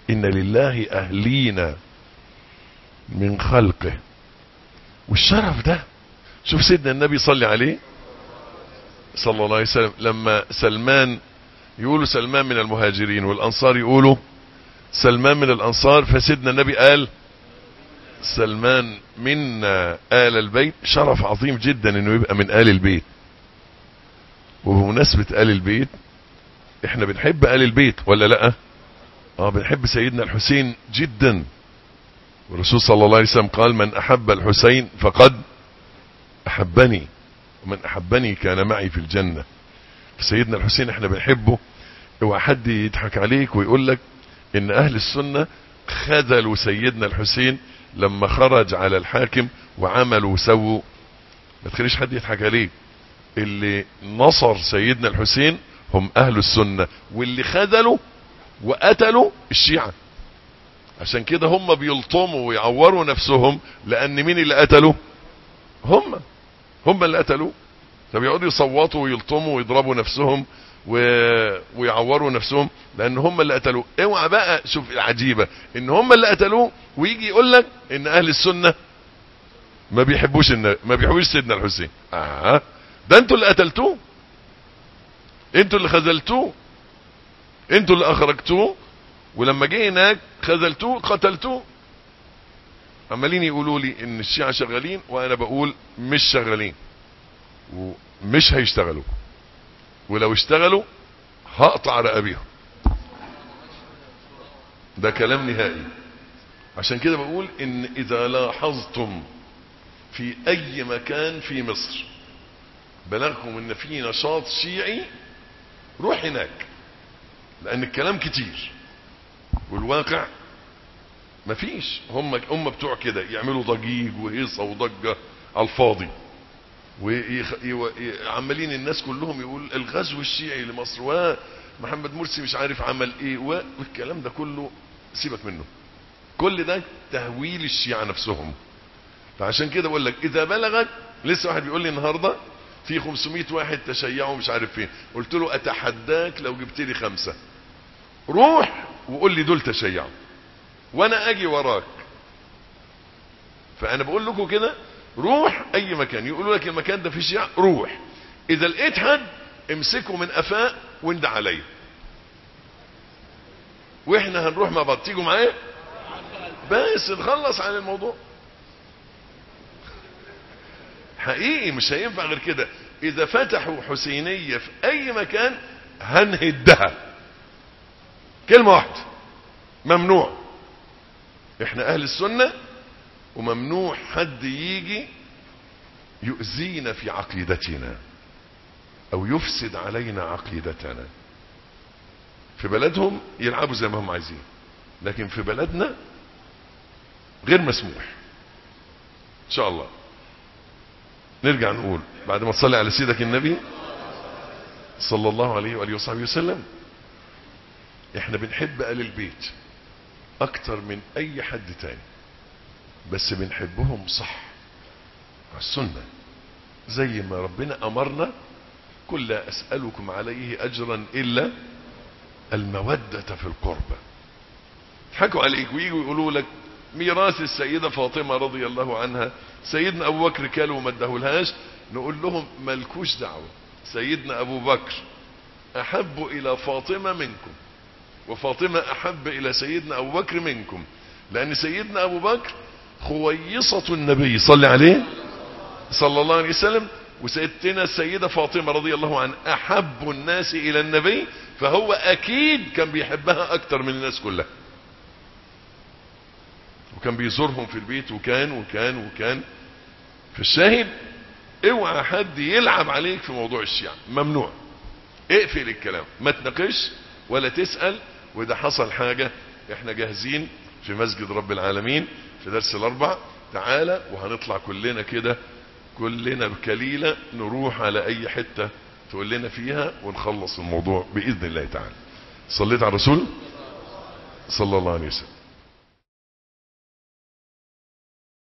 إن لله أهلين من خلقه والشرف ده شوف سيدنا النبي صلي عليه صلى الله عليه وسلم لما سلمان يقولوا سلمان من المهاجرين والأنصار يقولوا سلمان من الأنصار فسيدنا النبي قال سلمان منا آل البيت شرف عظيم جدا انه يبقى من آل البيت وبمناسبة آل البيت احنا بنحب آل البيت ولا لا اه بنحب سيدنا الحسين جدا والرسول صلى الله عليه وسلم قال من احب الحسين فقد احبني ومن احبني كان معي في الجنة سيدنا الحسين احنا بنحبه اوعى حد يضحك عليك ويقول لك ان اهل السنة خذلوا سيدنا الحسين لما خرج على الحاكم وعملوا وسووا ما تخليش حد يضحك عليك اللي نصر سيدنا الحسين هم اهل السنة واللي خذلوا وقتلوا الشيعة عشان كده هم بيلطموا ويعوروا نفسهم لان مين اللي قتلوا هم هم اللي قتلوا فبيقعدوا يصوتوا ويلطموا ويضربوا نفسهم و... ويعوروا نفسهم لان هم اللي قتلوه اوعى بقى شوف العجيبة ان هم اللي قتلوه ويجي يقول لك ان اهل السنة ما بيحبوش الن... ما بيحبوش سيدنا الحسين اه ده انتوا اللي قتلتوه انتوا اللي خذلتوه انتوا اللي اخرجتوه ولما جه هناك خذلتوه قتلتوه عمالين يقولوا لي ان الشيعة شغالين وانا بقول مش شغالين ومش هيشتغلوا ولو اشتغلوا هقطع رقابيهم ده كلام نهائي عشان كده بقول ان اذا لاحظتم في اي مكان في مصر بلغكم ان في نشاط شيعي روح هناك لان الكلام كتير والواقع مفيش هم هم بتوع كده يعملوا ضجيج وهيصه وضجه على الفاضي وعمالين الناس كلهم يقول الغزو الشيعي لمصر ومحمد مرسي مش عارف عمل ايه والكلام ده كله سيبك منه كل ده تهويل الشيعة نفسهم فعشان كده بقول لك اذا بلغك لسه واحد بيقول لي النهارده في 500 واحد تشيعوا مش عارف فين قلت له اتحداك لو جبت لي خمسة روح وقول لي دول تشيعوا وانا اجي وراك فانا بقول لكم كده روح اي مكان يقولوا لك المكان ده فيه شيعة روح اذا لقيت حد امسكه من قفاه واند عليا واحنا هنروح مع بعض تيجوا معايا بس نخلص عن الموضوع حقيقي مش هينفع غير كده اذا فتحوا حسينية في اي مكان هنهدها كلمة واحدة ممنوع احنا اهل السنة وممنوع حد يجي يؤذينا في عقيدتنا او يفسد علينا عقيدتنا في بلدهم يلعبوا زي ما هم عايزين لكن في بلدنا غير مسموح ان شاء الله نرجع نقول بعد ما تصلي على سيدك النبي صلى الله عليه وآله وصحبه وسلم احنا بنحب آل البيت اكتر من اي حد تاني بس بنحبهم صح على السنة زي ما ربنا امرنا كل اسألكم عليه اجرا الا المودة في القربة حكوا عليك ويجوا يقولوا لك ميراث السيدة فاطمة رضي الله عنها سيدنا ابو بكر كاله وما ادهولهاش نقول لهم ملكوش دعوة سيدنا ابو بكر احب الى فاطمة منكم وفاطمة احب الى سيدنا ابو بكر منكم لان سيدنا ابو بكر خويصة النبي صلى عليه صلى الله عليه وسلم وسيدتنا السيدة فاطمة رضي الله عنها احب الناس الى النبي فهو اكيد كان بيحبها اكتر من الناس كلها وكان بيزورهم في البيت وكان وكان وكان في الشاهد اوعى حد يلعب عليك في موضوع الشيعة ممنوع اقفل الكلام ما تناقش ولا تسأل واذا حصل حاجة احنا جاهزين في مسجد رب العالمين في درس الاربع تعالى وهنطلع كلنا كده كلنا بكليلة نروح على اي حتة تقول لنا فيها ونخلص الموضوع باذن الله تعالى صليت على الرسول صلى الله عليه وسلم